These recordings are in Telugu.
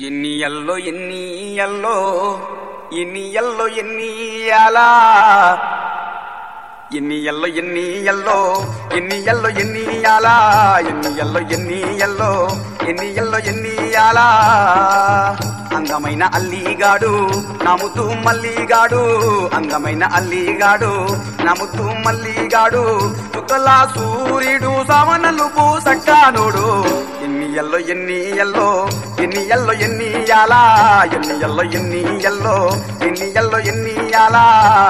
ఎన్ని ఎల్లో ఎన్ని ఎల్లో ఎన్ని ఎల్లో ఎన్ని అలా ఎన్ని ఎల్లో ఎన్ని ఎల్లో ఎన్ని ఎల్లో ఎన్ని అలా ఎన్ని ఎల్లో ఎన్ని ఎల్లో ఎన్ని ఎల్లో ఎన్ని అలా అందమైన అల్లిగాడు నమ్ముతూ మల్లిగాడు అందమైన అల్లిగాడు నమ్ముతూ మల్లిగాడు చుక్కలా సూర్యుడు సామనలు పూసక్కానుడు ఎన్ని ఎల్లో ఎన్ని ఎల్లో ఎన్ని ఎల్లో ఎన్ని యాలా ఎన్ని ఎల్లో ఎన్ని ఎల్లో ఎన్ని ఎల్లో ఎన్ని యాలా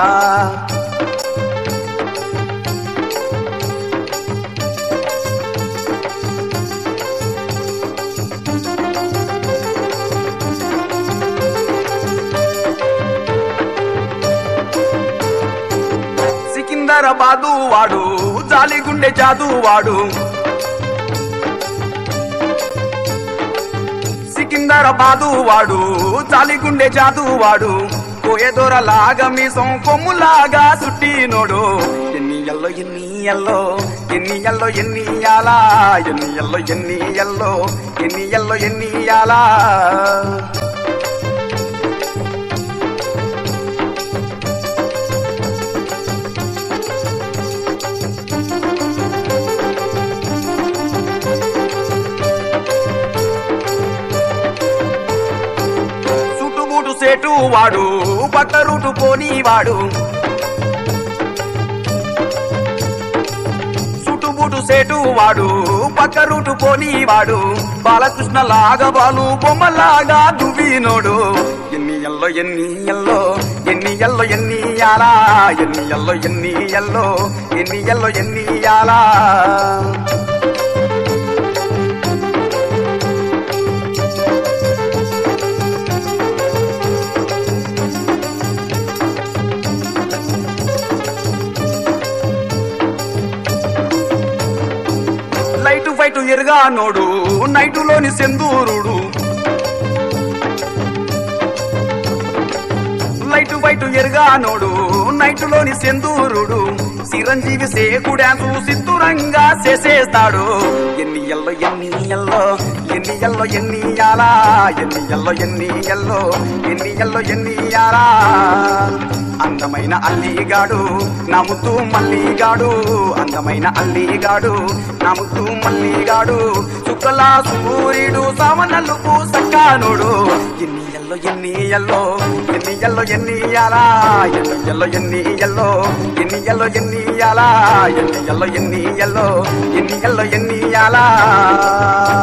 సికిందరాబాదు వాడు జాలిగుండె జాదు వాడు సికిందరాబాదు వాడు జాలిగుండె జాదు వాడు కోయదొరలాగా మీసం కొమ్ములాగా సుట్టినోడు ఎన్ని ఎల్లో ఎన్ని ఎల్లో ఎన్ని ఎల్లో ఎన్ని యాలా ఎన్ని ఎల్లో ఎన్ని ఎల్లో ఎన్ని ఎల్లో ఎన్ని యాలా చుట్టుబూటు సేటు వాడు పక్క రూటు పోని వాడు చుట్టుబూటు సేటు వాడు పక్క రూటు పోని వాడు బాలకృష్ణ లాగా బాలు బొమ్మలాగా దువ్వినోడు ఎన్ని ఎల్లో ఎన్ని ఎల్లో ఎన్ని ఎల్లో ఎన్ని యాలా ఎన్ని ఎల్లో ఎన్ని ఎల్లో ఎన్ని ఎల్లో ఎన్ని యాలా లైటు ఫైటు ఎరుగా నోడు నైటులోని సెందూరుడు లైటు ఫైటు ఎరుగా నోడు నైటులోని సెందూరుడు చిరంజీవి సేకు డాన్సు సిద్ధురంగా చేసేస్తాడు ఎన్ని ఎల్లో ఎన్ని ఎల్లో ఎన్ని ఎల్లో ఎన్ని యాలా ఎన్ని ఎల్లో ఎన్ని ఎల్లో ఎన్ని ఎల్లో ఎన్ని యాలా అందమైన అల్లిగాడు నమ్ముతూ మల్లిగాడు అందమైన అల్లిగాడు నమ్ముతూ మల్లిగాడు చుక్కలా సూర్యుడు సామనలు పూసక్కానుడు ఎన్ని ఎల్లో ఎన్ని ఎల్లో ఎన్ని ఎల్లో ఎన్ని యాలా ఎన్ని ఎల్లో ఎన్ని ఎల్లో ఎన్ని ఎల్లో ఎన్ని యాలా ఎన్ని ఎల్లో ఎన్ని ఎల్లో ఎన్ని ఎల్లో ఎన్ని యాలా